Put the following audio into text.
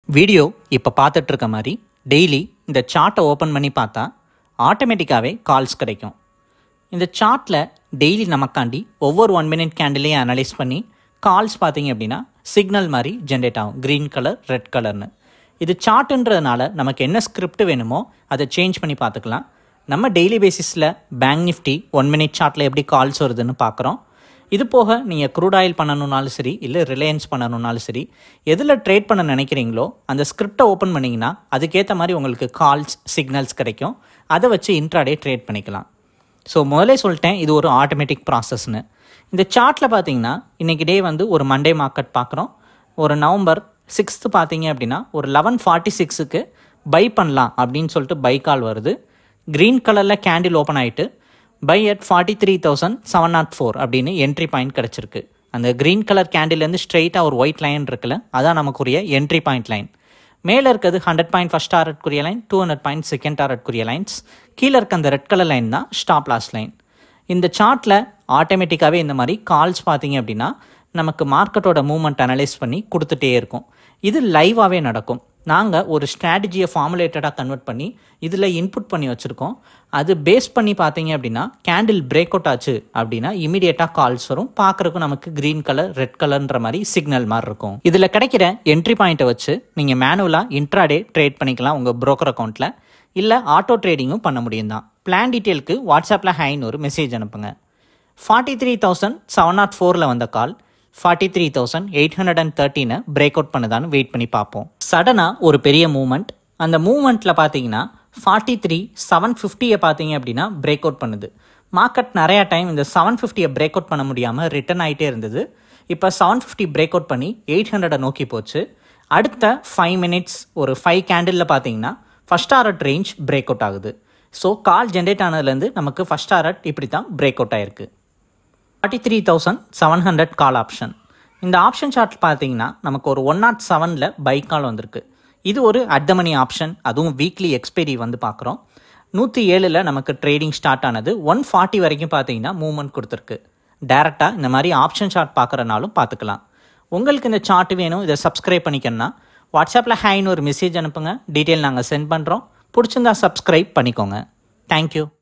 video இப்போ பார்த்துட்டு இருக்க மாதிரி டெய்லி இந்த சார்ட்டை ஓப்பன் பண்ணி பார்த்தா ஆட்டோமேட்டிக்காகவே கால்ஸ் கிடைக்கும் இந்த சார்ட்டில் டெய்லி நமக்காண்டி ஒவ்வொரு ஒன் மினிட் கேண்டிலையும் அனலைஸ் பண்ணி கால்ஸ் பார்த்தீங்க அப்படின்னா சிக்னல் மாதிரி ஜென்ரேட் ஆகும் க்ரீன் கலர் ரெட் கலர்னு இது சார்ட்டுன்றதுனால நமக்கு என்ன ஸ்கிரிப்ட் வேணுமோ அதை சேஞ்ச் பண்ணி பார்த்துக்கலாம் நம்ம டெய்லி பேசிஸில் பேங்க் நிஃப்டி ஒன் மினிட் சார்ட்டில் எப்படி கால்ஸ் வருதுன்னு பார்க்குறோம் இது போக நீங்கள் க்ரூட் ஆயில் பண்ணணுன்னாலும் சரி இல்லை ரிலையன்ஸ் பண்ணணுன்னாலும் சரி எதில் ட்ரேட் பண்ண நினைக்கிறீங்களோ அந்த ஸ்கிரிப்டை ஓப்பன் பண்ணிங்கன்னா அதுக்கேற்ற மாதிரி உங்களுக்கு கால்ஸ் சிக்னல்ஸ் கிடைக்கும் அதை வச்சு இன்ட்ராடே ட்ரேட் பண்ணிக்கலாம் ஸோ முதலே சொல்லிட்டேன் இது ஒரு ஆட்டோமேட்டிக் ப்ராசஸ்னு இந்த சார்ட்டில் பார்த்தீங்கன்னா இன்றைக்கி டே வந்து ஒரு மண்டே மார்க்கெட் பார்க்குறோம் ஒரு நவம்பர் சிக்ஸ்த்து பார்த்தீங்க அப்படின்னா ஒரு லெவன் ஃபார்ட்டி சிக்ஸுக்கு பை பண்ணலாம் அப்படின்னு சொல்லிட்டு பை கால் வருது க்ரீன் கலரில் கேண்டில் ஓப்பன் ஆகிட்டு buy at forty three thousand seven nought four அப்படின்னு என்ட்ரி பாயிண்ட் கிடச்சிருக்கு அந்த க்ரீன் கலர் கேண்டில்லேருந்து ஸ்ட்ரெயிட்டாக ஒரு ஒயிட் லைன் இருக்குல்ல அதான் நமக்குரிய என்ட்ரி பாயிண்ட் லைன் மேலே இருக்கிறது ஹண்ட்ரட் பாயிண்ட் ஃபஸ்ட் டாரட்குரிய line two hundred point second டாரட்குரிய லைன்ஸ் கீழே இருக்க அந்த ரெட் கலர் லைன் தான் ஸ்டாப் லாஸ் லைன் இந்த சார்ட்டில் ஆட்டோமேட்டிக்காகவே இந்த மாதிரி கால்ஸ் பார்த்தீங்க அப்படின்னா நமக்கு மார்க்கெட்டோட மூவ்மெண்ட் அனலைஸ் பண்ணி கொடுத்துட்டே இருக்கும் இது லைவாகவே நடக்கும் நாங்கள் ஒரு ஸ்ட்ராட்டஜியை ஃபார்முலேட்டடாக கன்வெர்ட் பண்ணி இதில் இன்புட் பண்ணி வச்சுருக்கோம் அது பேஸ் பண்ணி பார்த்தீங்க அப்படின்னா கேண்டில் பிரேக் அவுட் ஆச்சு அப்படின்னா இமீடியட்டாக கால்ஸ் வரும் பார்க்குறக்கும் நமக்கு க்ரீன் கலர் ரெட் கலர்ன்ற மாதிரி சிக்னல் மாதிரி இருக்கும் இதில் கிடைக்கிற என்ட்ரி பாயிண்ட்டை வச்சு நீங்கள் மேனுவலாக இன்ட்ராடே ட்ரேட் பண்ணிக்கலாம் உங்கள் ப்ரோக்கர் அக்கௌண்ட்டில் இல்லை ஆட்டோ ட்ரேடிங்கும் பண்ண முடியும் தான் பிளான் டீட்டெயிலுக்கு வாட்ஸ்அப்பில் ஹைன்னு ஒரு மெசேஜ் அனுப்புங்க forty three thousand seven nought ஃபோரில் வந்த call forty three thousand eight hundred and தேர்ட்டினை பிரேக் அவுட் பண்ணுதான்னு வெயிட் பண்ணி பார்ப்போம் சடனாக ஒரு பெரிய மூவ்மெண்ட் அந்த மூவ்மெண்ட்டில் பார்த்தீங்கன்னா ஃபார்ட்டி த்ரீ செவன் ஃபிஃப்டியை பார்த்தீங்க அப்படின்னா பிரேக் அவுட் பண்ணுது மார்க்கெட் நிறையா டைம் இந்த செவன் ஃபிஃப்டியை பிரேக் அவுட் பண்ண முடியாமல் ரிட்டர்ன் ஆகிட்டே இருந்தது இப்போ செவன் ஃபிஃப்டி பிரேக் அவுட் பண்ணி எயிட் ஹண்ட்ரடை நோக்கி போச்சு அடுத்த ஃபைவ் மினிட்ஸ் ஒரு ஃபைவ் கேண்டிலில் பார்த்தீங்கன்னா first hour range break out ஆகுது ஸோ கால் ஜென்ரேட் ஆனதுலேருந்து நமக்கு ஃபஸ்ட் ஆர்ட் இப்படி தான் பிரேக் அவுட் ஆயிருக்கு forty three thousand seven hundred call option இந்த ஆப்ஷன் சார்ட் பார்த்தீங்கன்னா நமக்கு ஒரு ஒன் நாட் செவனில் பை கால் வந்திருக்கு இது ஒரு அட் மணி ஆப்ஷன் அதுவும் வீக்லி எக்ஸ்பைரி வந்து பார்க்குறோம் நூற்றி ஏழில் நமக்கு ட்ரேடிங் ஸ்டார்ட் ஆனது ஒன் ஃபார்ட்டி வரைக்கும் பார்த்தீங்கன்னா மூவ்மெண்ட் கொடுத்துருக்கு டேரெக்டாக இந்த மாதிரி ஆப்ஷன் சார்ட் பார்க்குறனாலும் பார்த்துக்கலாம் உங்களுக்கு இந்த சார்ட் வேணும் இதை சப்ஸ்கிரைப் பண்ணிக்கணும்னா வாட்ஸ்அப்பில் ஹேன்னு ஒரு மெசேஜ் அனுப்புங்க டீட்டெயில் நாங்கள் சென்ட் பண்ணுறோம் பிடிச்சிருந்தா சப்ஸ்கிரைப் பண்ணிக்கோங்க தேங்க்யூ